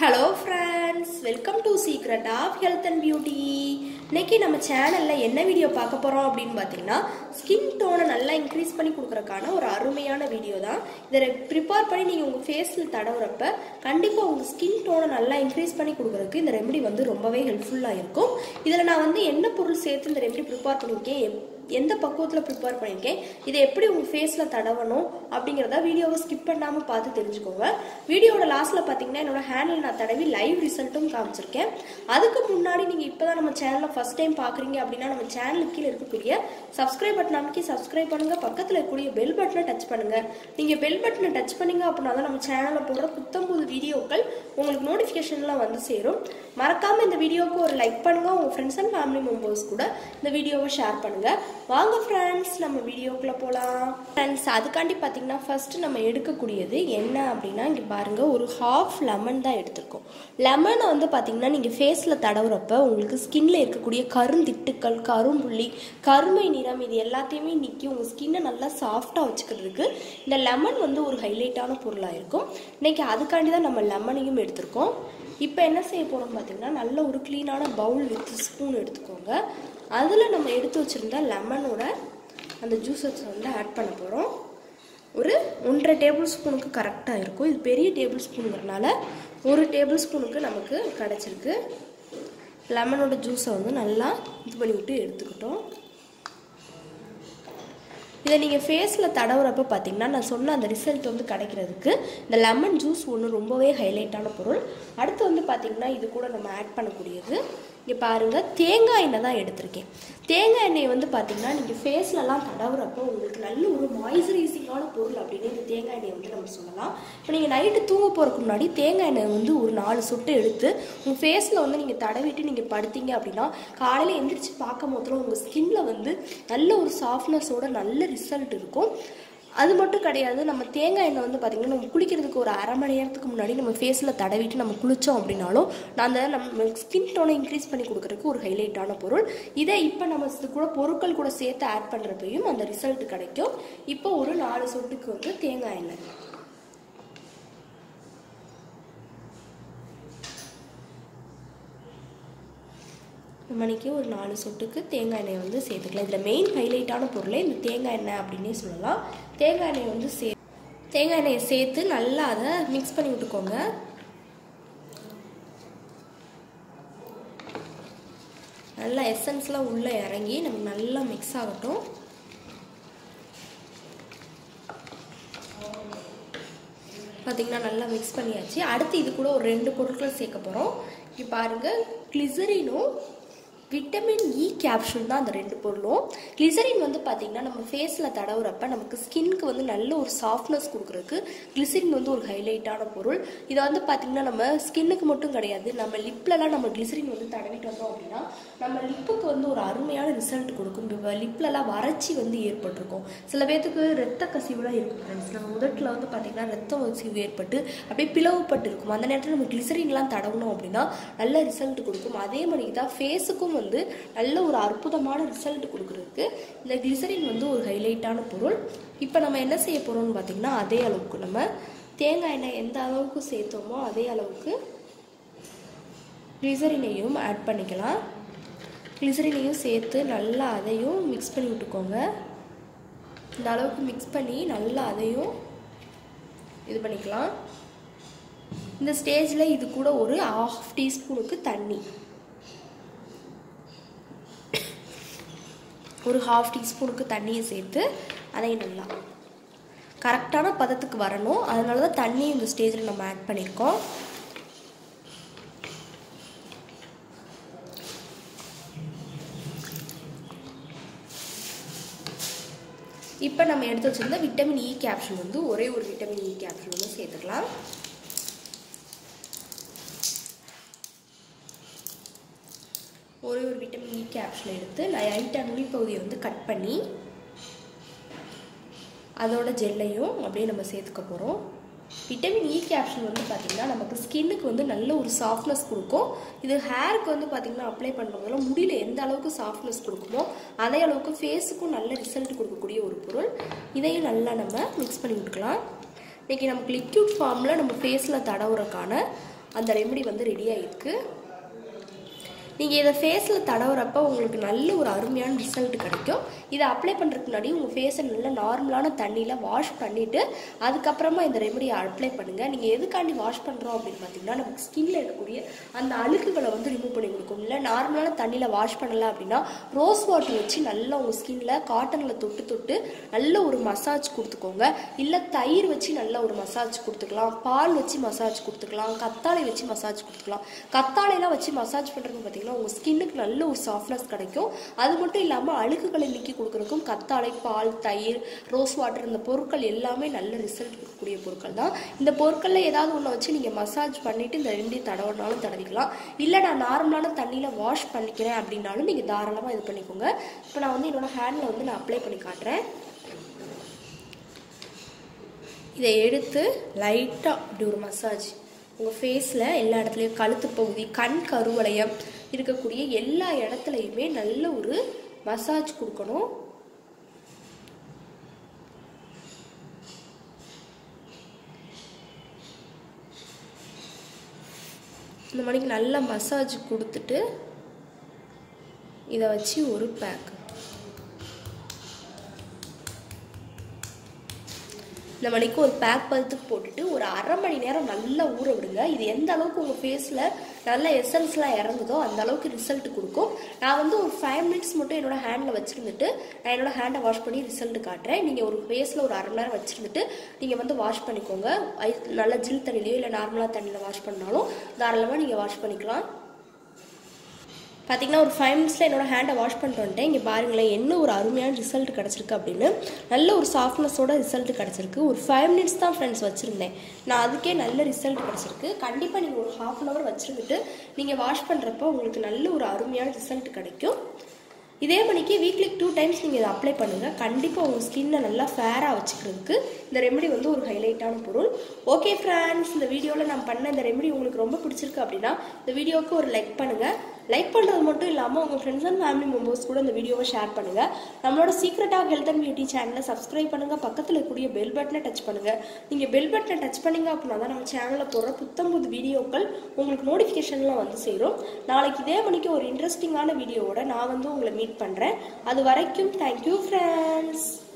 hello friends welcome to secret of health and beauty இன்னைக்கு நம்ம சேனலில் என்ன வீடியோ பார்க்க போகிறோம் அப்படின்னு பார்த்தீங்கன்னா ஸ்கின் டோனை நல்லா இன்க்ரீஸ் பண்ணி கொடுக்குறக்கான ஒரு அருமையான வீடியோ தான் இதை ப்ரிப்பேர் பண்ணி நீங்கள் உங்கள் ஃபேஸில் தடவுறப்ப கண்டிப்பாக உங்கள் ஸ்கின் டோனை நல்லா இன்க்ரீஸ் பண்ணி கொடுக்குறதுக்கு இந்த ரெமெடி வந்து ரொம்பவே ஹெல்ப்ஃபுல்லாக இருக்கும் இதில் நான் வந்து என்ன பொருள் சேர்த்து இந்த ரெமெடி ப்ரிப்பேர் பண்ணியிருக்கேன் எப்- எந்த பக்குவத்தில் ப்ரிப்பேர் பண்ணியிருக்கேன் இதை எப்படி உங்கள் ஃபேஸில் தடவணும் அப்படிங்கிறத வீடியோவை ஸ்கிப் பண்ணாமல் பார்த்து தெரிஞ்சுக்கோங்க வீடியோட லாஸ்ட்டில் பார்த்தீங்கன்னா என்னோட ஹேண்டில் நான் தடவி லைவ் ரிசல்ட்டும் காமிச்சிருக்கேன் அதுக்கு முன்னாடி நீங்கள் இப்போ தான் நம்ம சேனலில் ஃபஸ்ட் டைம் பார்க்குறீங்க அப்படின்னா நம்ம சேனலுக்கு கீழே இருக்கக்கூடிய சப்ஸ்கிரைப் பட்டன் அமைக்கி சப்ஸ்கிரைப் பண்ணுங்கள் பக்கத்தில் இருக்கக்கூடிய பெல் பட்டனை டச் பண்ணுங்கள் நீங்கள் பெல் பட்டனை டச் பண்ணீங்க அப்படின்னா தான் நம்ம சேனலில் போடுற புத்தம் புது வீடியோக்கள் உங்களுக்கு நோட்டிஃபிகேஷன்லாம் வந்து சேரும் மறக்காமல் இந்த வீடியோவுக்கு ஒரு லைக் பண்ணுங்கள் உங்கள் ஃப்ரெண்ட்ஸ் அண்ட் ஃபேமிலி மெம்பர்ஸ் கூட இந்த வீடியோவை ஷேர் பண்ணுங்கள் வாங்க ஃப்ரெண்ட்ஸ் நம்ம வீடியோக்குள்ளே போகலாம் ஃப்ரெண்ட்ஸ் அதுக்காண்டி பார்த்தீங்கன்னா ஃபஸ்ட்டு நம்ம எடுக்கக்கூடியது என்ன அப்படின்னா இங்கே பாருங்கள் ஒரு ஹாஃப் லெமன் தான் எடுத்திருக்கோம் லெமனை வந்து பார்த்தீங்கன்னா நீங்கள் ஃபேஸில் தடவுறப்ப உங்களுக்கு ஸ்கின்ல இருக்கக்கூடிய கருந்திட்டுக்கள் கரும்புள்ளி கருமை நிறம் இது எல்லாத்தையுமே நீக்கி உங்கள் ஸ்கின்னை நல்லா சாஃப்டாக வச்சுக்கிறதுக்கு இந்த லெமன் வந்து ஒரு ஹைலைட்டான பொருளாக இருக்கும் இன்னைக்கு அதுக்காண்டி தான் நம்ம லெமனையும் எடுத்திருக்கோம் இப்போ என்ன செய்ய போகிறோம் பார்த்தீங்கன்னா நல்ல ஒரு க்ளீனான பவுல் வித் ஸ்பூன் எடுத்துக்கோங்க அதில் நம்ம எடுத்து வச்சுருந்த லெமனோட அந்த ஜூஸஸ் வந்து ஆட் பண்ண போகிறோம் ஒரு ஒன்றரை டேபிள் ஸ்பூனுக்கு கரெக்டாக இருக்கும் இது பெரிய டேபிள் ஸ்பூனுங்கிறனால ஒரு டேபிள் ஸ்பூனுக்கு நமக்கு கிடச்சிருக்கு லெமனோட ஜூஸை வந்து நல்லா இது பண்ணி விட்டு எடுத்துக்கிட்டோம் இதை நீங்கள் ஃபேஸில் தடவுறப்ப பார்த்தீங்கன்னா நான் சொன்ன அந்த ரிசல்ட் வந்து கிடைக்கிறதுக்கு இந்த லெமன் ஜூஸ் ஒன்று ரொம்பவே ஹைலைட்டான பொருள் அடுத்து வந்து பார்த்தீங்கன்னா இது கூட நம்ம ஆட் பண்ணக்கூடியது இங்கே பாருங்கள் தேங்காய் எண்ணெய் தான் எடுத்திருக்கேன் தேங்காய் எண்ணெய் வந்து பார்த்தீங்கன்னா நீங்கள் ஃபேஸ்லலாம் தடவுறப்போ உங்களுக்கு நல்ல ஒரு மாய்ஸ்சரைசிங்கான பொருள் அப்படின்னு இந்த தேங்காய் எண்ணெய் வந்து நம்ம சொல்லலாம் இப்போ நீங்கள் நைட்டு தூங்க போகிறதுக்கு முன்னாடி தேங்காய் எண்ணெய் வந்து ஒரு நாலு சொட்டு எடுத்து உங்கள் ஃபேஸில் வந்து நீங்கள் தடவிட்டு நீங்கள் படுத்தீங்க அப்படின்னா காலையில் எந்திரிச்சு பார்க்கும் போதுல உங்கள் ஸ்கின்ல வந்து நல்ல ஒரு சாஃப்ட்னஸோட நல்ல ரிசல்ட் இருக்கும் அது மட்டும் கிடையாது நம்ம தேங்காய் எண்ணெய் வந்து பார்த்திங்கன்னா நம்ம குளிக்கிறதுக்கு ஒரு அரை மணி நேரத்துக்கு முன்னாடி நம்ம ஃபேஸில் தடவிட்டு நம்ம குளித்தோம் அப்படின்னாலும் நான் அந்த நம்ம ஸ்கின் டோனை இன்க்ரீஸ் பண்ணி கொடுக்குறதுக்கு ஒரு ஹைலைட்டான பொருள் இதை இப்போ நம்ம இது கூட பொருட்கள் கூட சேர்த்து ஆட் பண்ணுறப்பையும் அந்த ரிசல்ட் கிடைக்கும் இப்போ ஒரு நாலு சொட்டுக்கு வந்து தேங்காய் எண்ணெய் மணிக்கு ஒரு நாலு சொட்டுக்கு தேங்காய் எண்ணெய் வந்து சேர்த்துக்கலாம் இதில் மெயின் ஹைலைட்டான பொருளே இந்த தேங்காய் எண்ணெய் அப்படின்னே சொல்லலாம் தேங்காய் எண்ணெய் வந்து சே தேங்காய் எண்ணெயை சேர்த்து நல்லா அதை மிக்ஸ் பண்ணி விட்டுக்கோங்க நல்லா எசன்ஸ்லாம் உள்ளே இறங்கி நமக்கு நல்லா மிக்ஸ் ஆகட்டும் பார்த்தீங்கன்னா நல்லா மிக்ஸ் பண்ணியாச்சு அடுத்து இது கூட ஒரு ரெண்டு பொருட்கள் சேர்க்க போகிறோம் இங்கே பாருங்கள் கிளிசரினும் விட்டமின் இ கேப்சூல் தான் அந்த ரெண்டு பொருளும் கிளிசரின் வந்து பார்த்தீங்கன்னா நம்ம ஃபேஸில் தடவுறப்ப நமக்கு ஸ்கின்க்கு வந்து நல்ல ஒரு சாஃப்ட்னஸ் கொடுக்குறதுக்கு கிளிசரின் வந்து ஒரு ஹைலைட்டான பொருள் இதை வந்து பார்த்தீங்கன்னா நம்ம ஸ்கின்னுக்கு மட்டும் கிடையாது நம்ம லிப்லலாம் நம்ம கிளிசரின் வந்து தடவிட்டு வந்தோம் அப்படின்னா நம்ம லிப்புக்கு வந்து ஒரு அருமையான ரிசல்ட் கொடுக்கும் இப்போ லிப்லலாம் வறட்சி வந்து ஏற்பட்டிருக்கும் சில பேர்த்துக்கு ரத்த கசிவுலாம் இருக்கும் ஃப்ரெண்ட்ஸ் நம்ம உதட்டில் வந்து பார்த்தீங்கன்னா ரத்த கசிவு ஏற்பட்டு அப்படியே பிளவுபட்டு இருக்கும் அந்த நேரத்தில் நம்ம கிளிசரின்லாம் தடவணும் அப்படின்னா நல்ல ரிசல்ட் கொடுக்கும் அதே மாதிரி தான் ஃபேஸுக்கும் வந்து நல்ல ஒரு அற்புதமான ரிசல்ட் கொடுக்குறதுக்கு இந்த கிளிசரின் வந்து ஒரு ஹைலைட்டான பொருள் இப்போ நம்ம என்ன செய்ய போகிறோம்னு பார்த்தீங்கன்னா அதே அளவுக்கு நம்ம தேங்காய் எண்ணெய் எந்த அளவுக்கு சேர்த்தோமோ அதே அளவுக்கு கிளிசரினையும் ஆட் பண்ணிக்கலாம் கிளிசரினையும் சேர்த்து நல்லா அதையும் மிக்ஸ் பண்ணி விட்டுக்கோங்க இந்த அளவுக்கு மிக்ஸ் பண்ணி நல்லா அதையும் இது பண்ணிக்கலாம் இந்த ஸ்டேஜில் இது கூட ஒரு ஆஃப் டீஸ்பூனுக்கு தண்ணி ஒரு ஹாஃப் டீஸ்பூனுக்கு தண்ணியை சேர்த்து அதையும் நல்லா கரெக்டான பதத்துக்கு வரணும் அதனால தான் தண்ணி இந்த ஸ்டேஜில் நம்ம ஆட் பண்ணியிருக்கோம் இப்போ நம்ம எடுத்து வச்சிருந்த விட்டமின் இ கேப்சூல் வந்து ஒரே ஒரு விட்டமின் இ கேப்சூல் வந்து சேர்த்துக்கலாம் ஒரே ஒரு விட்டமின் இ கேப்சூல் எடுத்து லைட்டாக நுனி பகுதியை வந்து கட் பண்ணி அதோட ஜெல்லையும் அப்படியே நம்ம சேர்த்துக்க போகிறோம் விட்டமின் இ கேப்சூல் வந்து பார்த்திங்கன்னா நமக்கு ஸ்கின்னுக்கு வந்து நல்ல ஒரு சாஃப்ட்னஸ் கொடுக்கும் இது ஹேருக்கு வந்து பார்த்திங்கன்னா அப்ளை பண்ணுறதுனால முடியல எந்த அளவுக்கு சாஃப்ட்னஸ் கொடுக்குமோ அதே அளவுக்கு ஃபேஸுக்கும் நல்ல ரிசல்ட் கொடுக்கக்கூடிய ஒரு பொருள் இதையும் நல்லா நம்ம மிக்ஸ் பண்ணி விட்டுக்கலாம் இன்றைக்கி நமக்கு லிக்யூட் ஃபார்மில் நம்ம ஃபேஸில் தடவுறக்கான அந்த ரெமெடி வந்து ரெடி ஆகிருக்கு நீங்கள் இதை ஃபேஸில் தடவுறப்ப உங்களுக்கு நல்ல ஒரு அருமையான ரிசல்ட் கிடைக்கும் இதை அப்ளை பண்ணுறதுக்கு முன்னாடி உங்கள் ஃபேஸை நல்ல நார்மலான தண்ணியில் வாஷ் பண்ணிவிட்டு அதுக்கப்புறமா இந்த ரெமடியை அப்ளை பண்ணுங்கள் நீங்கள் எதுக்காண்டி வாஷ் பண்ணுறோம் அப்படின்னு பார்த்தீங்கன்னா நமக்கு ஸ்கின்ல இருக்கக்கூடிய அந்த அழுக்குகளை வந்து ரிமூவ் பண்ணி கொடுக்கும் இல்லை நார்மலான தண்ணியில் வாஷ் பண்ணல அப்படின்னா ரோஸ் வாட்டர் வச்சு நல்லா உங்கள் ஸ்கின்ல காட்டனில் தொட்டு தொட்டு நல்ல ஒரு மசாஜ் கொடுத்துக்கோங்க இல்லை தயிர் வச்சு நல்ல ஒரு மசாஜ் கொடுத்துக்கலாம் பால் வச்சு மசாஜ் கொடுத்துக்கலாம் கத்தாழை வச்சு மசாஜ் கொடுத்துக்கலாம் கத்தாழைலாம் வச்சு மசாஜ் பண்ணுறது பார்த்தீங்கன்னா உங்கள் ஸ்கின்னுக்கு நல்ல ஒரு சாஃப்ட்னஸ் கிடைக்கும் அது மட்டும் இல்லாமல் அழுக்குகளை நீக்கி கொடுக்குறதுக்கும் கத்தாழை பால் தயிர் ரோஸ் வாட்டர் இந்த பொருட்கள் எல்லாமே நல்ல ரிசல்ட் கொடுக்கக்கூடிய பொருட்கள் தான் இந்த பொருட்களில் ஏதாவது ஒன்று வச்சு நீங்கள் மசாஜ் பண்ணிவிட்டு இந்த ரெண்டு தடவைனாலும் தடவிக்கலாம் இல்லை நான் நார்மலான தண்ணியில் வாஷ் பண்ணிக்கிறேன் அப்படின்னாலும் நீங்கள் தாராளமாக இது பண்ணிக்கோங்க இப்போ நான் வந்து என்னோட ஹேண்டில் வந்து நான் அப்ளை பண்ணி காட்டுறேன் இதை எடுத்து லைட்டாக இப்படி ஒரு மசாஜ் உங்கள் ஃபேஸில் எல்லா இடத்துலையும் கழுத்து பகுதி கண் கருவளையம் இருக்கக்கூடிய எல்லா இடத்துலையுமே நல்ல ஒரு மசாஜ் கொடுக்கணும் இந்த மணிக்கு நல்லா மசாஜ் கொடுத்துட்டு இதை வச்சு ஒரு பேக் இந்த மணிக்கு ஒரு பேக் பழுத்துக்கு போட்டுட்டு ஒரு அரை மணி நேரம் நல்லா ஊற விடுங்க இது எந்த அளவுக்கு உங்கள் ஃபேஸில் நல்ல எசன்ஸ்லாம் இறங்குதோ அந்த அளவுக்கு ரிசல்ட் கொடுக்கும் நான் வந்து ஒரு ஃபைவ் மினிட்ஸ் மட்டும் என்னோட ஹேண்டில் வச்சுருந்துட்டு நான் என்னோட ஹேண்டை வாஷ் பண்ணி ரிசல்ட் காட்டுறேன் நீங்கள் ஒரு ஃபேஸில் ஒரு அரை மணி நேரம் வச்சுருந்துட்டு நீங்கள் வந்து வாஷ் பண்ணிக்கோங்க ஐஸ் நல்ல ஜில் தண்ணிலையோ இல்லை நார்மலாக தண்ணியில் வாஷ் பண்ணாலும் தாராளமாக நீங்கள் வாஷ் பண்ணிக்கலாம் பார்த்தீங்கன்னா ஒரு ஃபைவ் மினிட்ஸில் என்னோட ஹேண்டை வாஷ் பண்ணிட்டு வந்துட்டேன் இங்கே பாருங்களேன் என்ன ஒரு அருமையான ரிசல்ட் கிடச்சிருக்கு அப்படின்னு நல்ல ஒரு சாஃப்ட்னஸோட ரிசல்ட் கிடச்சிருக்கு ஒரு ஃபைவ் மினிட்ஸ் தான் ஃப்ரெண்ட்ஸ் வச்சுருந்தேன் நான் அதுக்கே நல்ல ரிசல்ட் கிடச்சிருக்கு கண்டிப்பாக நீங்கள் ஒரு ஹாஃப் அன் ஹவர் வச்சுருந்துட்டு நீங்கள் வாஷ் பண்ணுறப்போ உங்களுக்கு நல்ல ஒரு அருமையான ரிசல்ட் கிடைக்கும் இதே மணிக்கு வீக்லி டூ டைம்ஸ் நீங்கள் இதை அப்ளை பண்ணுங்கள் கண்டிப்பாக உங்கள் ஸ்கின்னை நல்லா ஃபேராக வச்சுக்கிறதுக்கு இந்த ரெமெடி வந்து ஒரு ஹைலைட்டான பொருள் ஓகே ஃப்ரெண்ட்ஸ் இந்த வீடியோவில் நான் பண்ண இந்த ரெமெடி உங்களுக்கு ரொம்ப பிடிச்சிருக்கு அப்படின்னா இந்த வீடியோவுக்கு ஒரு லைக் பண்ணுங்கள் லைக் பண்ணுறது மட்டும் இல்லாமல் உங்கள் ஃப்ரெண்ட்ஸ் அண்ட் ஃபேமிலி மெம்பர்ஸ் கூட இந்த வீடியோவை ஷேர் பண்ணுங்கள் நம்மளோட secret of health and beauty சேனலை சப்ஸ்கிரைப் பண்ணுங்கள் பக்கத்தில் இருக்கக்கூடிய பெல் பட்டனை டச் பண்ணுங்கள் நீங்கள் பெல் பட்டனை டச் பண்ணீங்க அப்படின்னா தான் நம்ம சேனலில் போடுற புத்தம் புது வீடியோக்கள் உங்களுக்கு நோட்டிஃபிகேஷன்லாம் வந்து சேரும் நாளைக்கு இதே மணிக்கு ஒரு இன்ட்ரெஸ்டிங்கான வீடியோவோட நான் வந்து உங்களை மீட் பண்ணுறேன் அது வரைக்கும் தேங்க்யூ ஃப்ரெண்ட்ஸ்